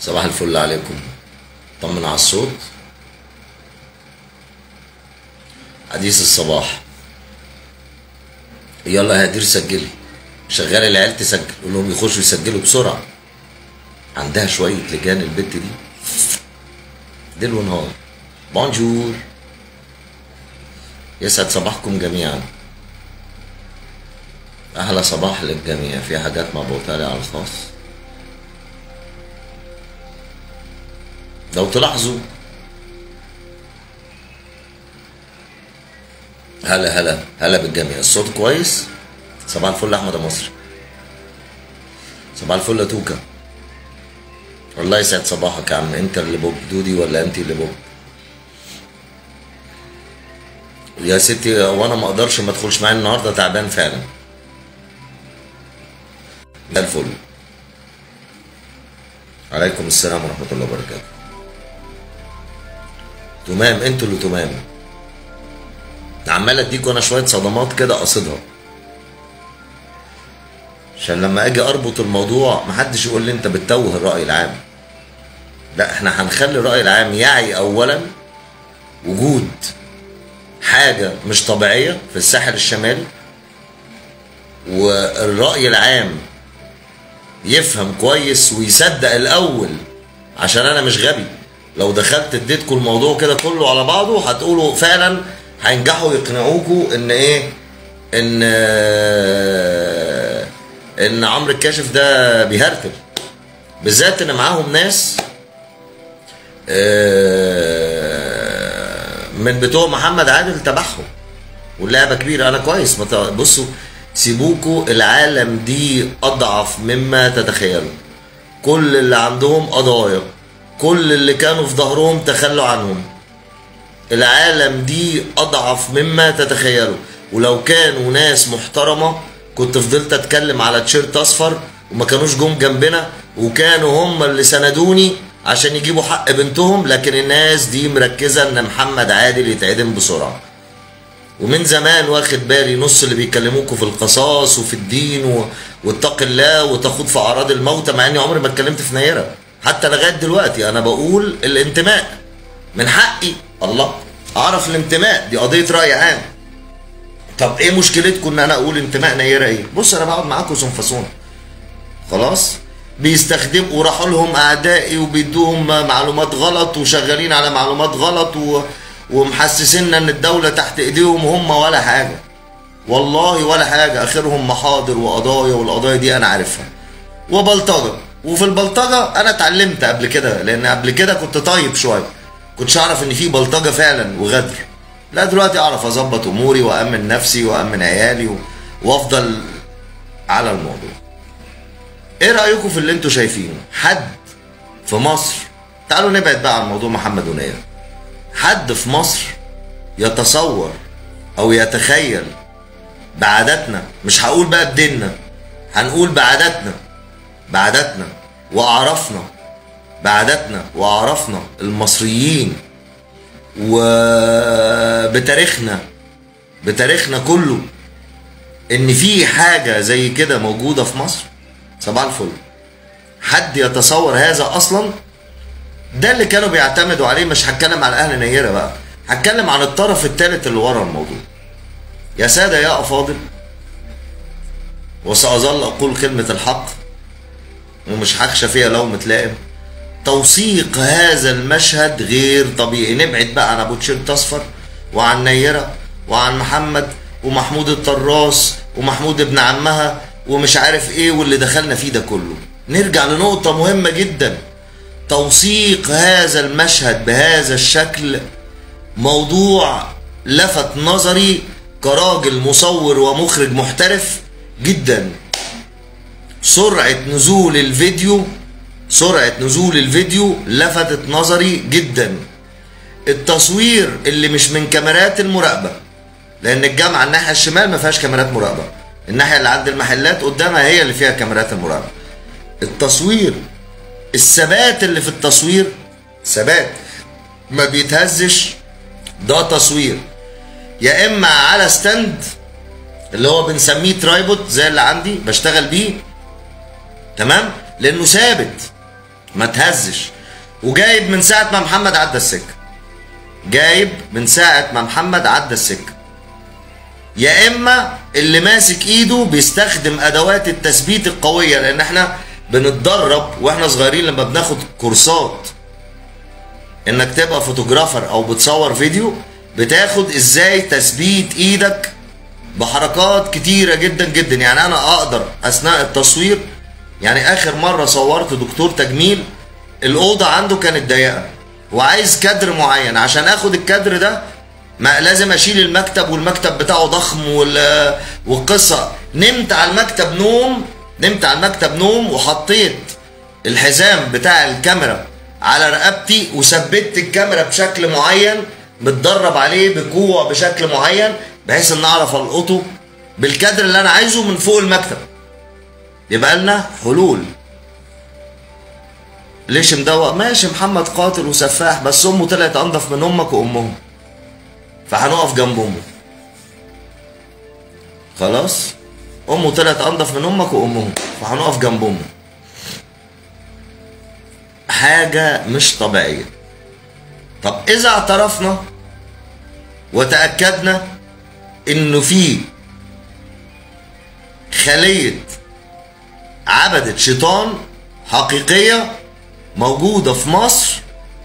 صباح الفل عليكم طمن على الصوت حديث الصباح يلا يا هدير سجلي شغال العيال تسجل قول لهم يخشوا يسجلوا بسرعه عندها شويه لجان البت دي ليل ونهار بونجور يسعد صباحكم جميعا احلى صباح للجميع في حاجات مبعوثه لي على الخاص لو تلاحظوا هلا هلا هلا بالجميع الصوت كويس صباح الفل احمد يا مصري صباح الفل يا توكا والله يسعد صباحك يا عم انت اللي بوب دودي ولا انت اللي بوب يا ستي وانا ما اقدرش ما ادخلش معايا النهارده تعبان فعلا زي الفل عليكم السلام ورحمه الله وبركاته تمام انتوا اللي تمام عمال اديكوا انا شويه صدمات كده قصدها عشان لما اجي اربط الموضوع محدش يقول لي انت بتتوه الراي العام لا احنا هنخلي الراي العام يعي اولا وجود حاجه مش طبيعيه في الساحل الشمالي والراي العام يفهم كويس ويصدق الاول عشان انا مش غبي لو دخلت اديتكم الموضوع كده كله على بعضه هتقولوا فعلا هينجحوا يقنعوكوا ان ايه ان ان عمرو الكاشف ده بيهرتل بالذات ان معاهم ناس آه، من بتوع محمد عادل تبعهم واللعبه كبيره انا كويس ما ت- بصوا سيبوكوا العالم دي اضعف مما تتخيلوا كل اللي عندهم قضايا كل اللي كانوا في ظهرهم تخلوا عنهم العالم دي اضعف مما تتخيلوا ولو كانوا ناس محترمه كنت فضلت اتكلم على تيشيرت اصفر وما كانوش جم جنبنا وكانوا هم اللي سندوني عشان يجيبوا حق بنتهم لكن الناس دي مركزه ان محمد عادل يتعدم بسرعه ومن زمان واخد بالي نص اللي بيكلموكوا في القصاص وفي الدين و... واتق الله وتخوض في اعراض الموتى مع اني عمري ما اتكلمت في نيره حتى لغايه دلوقتي انا بقول الانتماء من حقي الله اعرف الانتماء دي قضيه راي عام طب ايه مشكلتكم ان انا اقول انتماء نيره ايه بص انا بقعد معاكم سنفسون خلاص بيستخدم وراحوا لهم اعدائي وبيدوهم معلومات غلط وشغالين على معلومات غلط و... ومحسسيننا ان الدوله تحت ايديهم هم ولا حاجه والله ولا حاجه اخرهم محاضر وقضايا والقضايا دي انا عارفها وبلطجه وفي البلطجه انا اتعلمت قبل كده لان قبل كده كنت طيب شويه كنتش اعرف ان في بلطجه فعلا وغدر لا دلوقتي اعرف اظبط اموري وامن نفسي وامن عيالي و... وافضل على الموضوع ايه رايكم في اللي انتوا شايفينه حد في مصر تعالوا نبعد بقى عن موضوع محمد ونير حد في مصر يتصور او يتخيل بعاداتنا مش هقول بقى بديننا هنقول بعاداتنا بعاداتنا واعرافنا بعاداتنا واعرافنا المصريين وبتاريخنا بتاريخنا كله ان في حاجه زي كده موجوده في مصر صباح الفل حد يتصور هذا اصلا ده اللي كانوا بيعتمدوا عليه مش هتكلم على اهل نيره بقى هتكلم عن الطرف الثالث اللي ورا الموضوع يا ساده يا افاضل وساظل اقول كلمه الحق ومش هخشى فيها لومة لائم توثيق هذا المشهد غير طبيعي نبعد بقى عن ابو تيشيرت اصفر وعن نيره وعن محمد ومحمود الطراس ومحمود ابن عمها ومش عارف ايه واللي دخلنا فيه ده كله نرجع لنقطه مهمه جدا توثيق هذا المشهد بهذا الشكل موضوع لفت نظري كراجل مصور ومخرج محترف جدا سرعة نزول الفيديو سرعة نزول الفيديو لفتت نظري جدا التصوير اللي مش من كاميرات المراقبة لأن الجامعة الناحية الشمال ما فيهاش كاميرات مراقبة الناحية اللي عند المحلات قدامها هي اللي فيها كاميرات المراقبة التصوير الثبات اللي في التصوير ثبات ما بيتهزش ده تصوير يا اما على ستاند اللي هو بنسميه ترايبود زي اللي عندي بشتغل بيه تمام لانه ثابت ما تهزش وجايب من ساعه ما محمد عدى السكه جايب من ساعه ما محمد عدى السكه يا اما اللي ماسك ايده بيستخدم ادوات التثبيت القويه لان احنا بنتدرب واحنا صغيرين لما بناخد كورسات انك تبقى فوتوجرافر او بتصور فيديو بتاخد ازاي تثبيت ايدك بحركات كتيرة جدا جدا يعني انا اقدر اثناء التصوير يعني اخر مرة صورت دكتور تجميل الاوضة عنده كانت ضيقة وعايز كادر معين عشان اخد الكادر ده ما لازم اشيل المكتب والمكتب بتاعه ضخم وال- والقصة نمت على المكتب نوم نمت على المكتب نوم وحطيت الحزام بتاع الكاميرا على رقبتي وثبت الكاميرا بشكل معين متدرب عليه بقوة بشكل معين بحيث ان اعرف القطه بالكادر اللي انا عايزه من فوق المكتب يبقى لنا حلول ليش مدوق ماشي محمد قاتل وسفاح بس امه طلعت انضف من امك وامهم فهنقف جنب امه خلاص امه طلعت انضف من امك وامهم فهنقف جنب امه حاجة مش طبيعية طب إذا اعترفنا وتأكدنا إنه في خلية عبدة شيطان حقيقية موجودة في مصر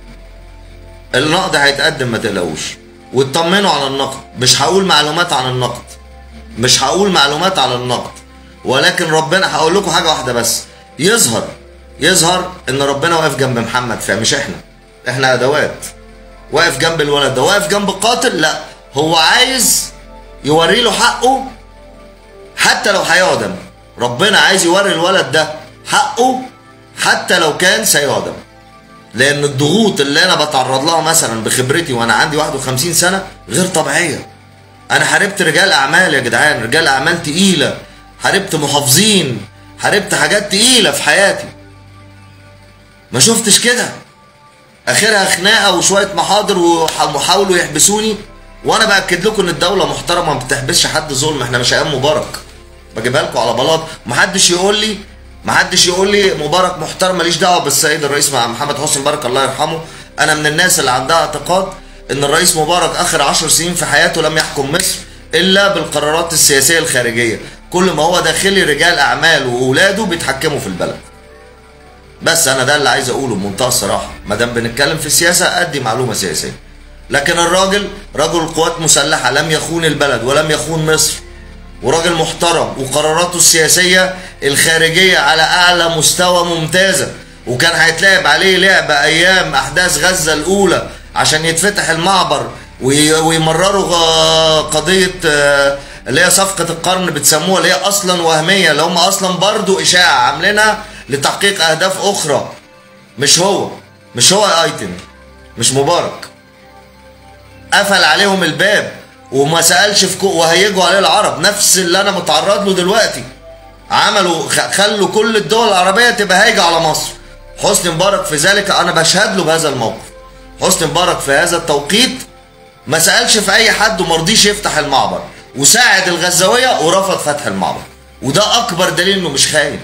النقد هيتقدم ما تقلقوش واطمنوا على النقد مش هقول معلومات عن النقد مش هقول معلومات عن النقد ولكن ربنا هقول لكم حاجة واحدة بس يظهر يظهر ان ربنا واقف جنب محمد فمش احنا احنا ادوات واقف جنب الولد ده واقف جنب القاتل لا هو عايز يوري له حقه حتى لو هيعدم ربنا عايز يوري الولد ده حقه حتى لو كان سيعدم لان الضغوط اللي انا بتعرض لها مثلا بخبرتي وانا عندي 51 سنه غير طبيعيه انا حاربت رجال اعمال يا جدعان رجال اعمال تقيله حاربت محافظين حاربت حاجات تقيله في حياتي ما شفتش كده اخرها خناقه وشويه محاضر وحاولوا يحبسوني وانا باكد لكم ان الدوله محترمه ما بتحبسش حد ظلم احنا مش ايام مبارك بجيبها لكم على بلاط محدش يقول لي محدش يقول لي مبارك محترم ماليش دعوه بالسيد الرئيس مع محمد حسني مبارك الله يرحمه انا من الناس اللي عندها اعتقاد ان الرئيس مبارك اخر عشر سنين في حياته لم يحكم مصر الا بالقرارات السياسيه الخارجيه كل ما هو داخلي رجال اعمال واولاده بيتحكموا في البلد بس انا ده اللي عايز اقوله بمنتهى الصراحه ما دام بنتكلم في السياسه ادي معلومه سياسيه لكن الراجل رجل قوات مسلحه لم يخون البلد ولم يخون مصر وراجل محترم وقراراته السياسيه الخارجيه على اعلى مستوى ممتازه وكان هيتلعب عليه لعبه ايام احداث غزه الاولى عشان يتفتح المعبر وي- ويمرروا غ- قضيه آه، اللي هي صفقه القرن بتسموها اللي هي اصلا وهميه اللي هم اصلا برضو اشاعه عاملينها لتحقيق اهداف اخرى مش هو مش هو ايتم مش مبارك قفل عليهم الباب وما سالش في كو وهيجوا عليه العرب نفس اللي انا متعرض له دلوقتي عملوا خ- خلوا كل الدول العربيه تبقى هايجه على مصر حسني مبارك في ذلك انا بشهد له بهذا الموقف حسني مبارك في هذا التوقيت ما سالش في اي حد وما رضيش يفتح المعبر وساعد الغزاويه ورفض فتح المعبر وده اكبر دليل انه مش خاين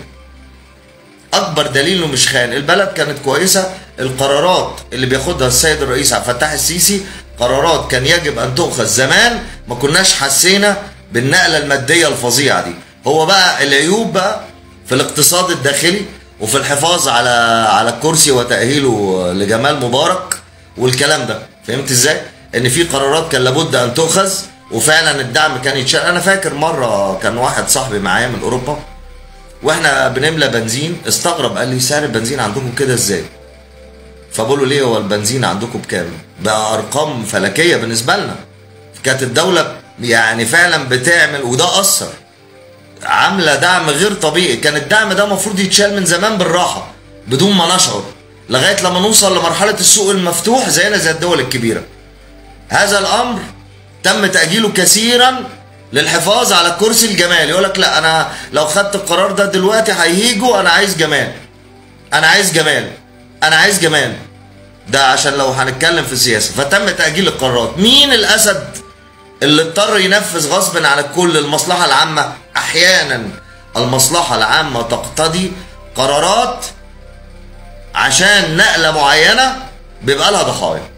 اكبر دليل انه مش خاين البلد كانت كويسه القرارات اللي بياخدها السيد الرئيس عبد الفتاح السيسي قرارات كان يجب ان تؤخذ زمان ما كناش حسينا بالنقله الماديه الفظيعه دي هو بقى العيوب بقى في الاقتصاد الداخلي وفي الحفاظ على على الكرسي وتاهيله لجمال مبارك والكلام ده فهمت ازاي ان في قرارات كان لابد ان تؤخذ وفعلا الدعم كان يتشال انا فاكر مره كان واحد صاحبي معايا من اوروبا واحنا بنملى بنزين استغرب قال لي سعر البنزين عندكم كده ازاي فبقول له ليه هو البنزين عندكم بكام بقى ارقام فلكيه بالنسبه لنا كانت الدوله يعني فعلا بتعمل وده اثر عامله دعم غير طبيعي كان الدعم ده المفروض يتشال من زمان بالراحه بدون ما نشعر لغايه لما نوصل لمرحله السوق المفتوح زينا زي الدول الكبيره هذا الامر تم تاجيله كثيرا للحفاظ على الكرسي الجمالي يقول لك لا انا لو خدت القرار ده دلوقتي هيهيجوا انا عايز جمال انا عايز جمال انا عايز جمال ده عشان لو هنتكلم في السياسه فتم تاجيل القرارات مين الاسد اللي اضطر ينفذ غصب عن الكل المصلحه العامه احيانا المصلحه العامه تقتضي قرارات عشان نقله معينه بيبقى لها ضحايا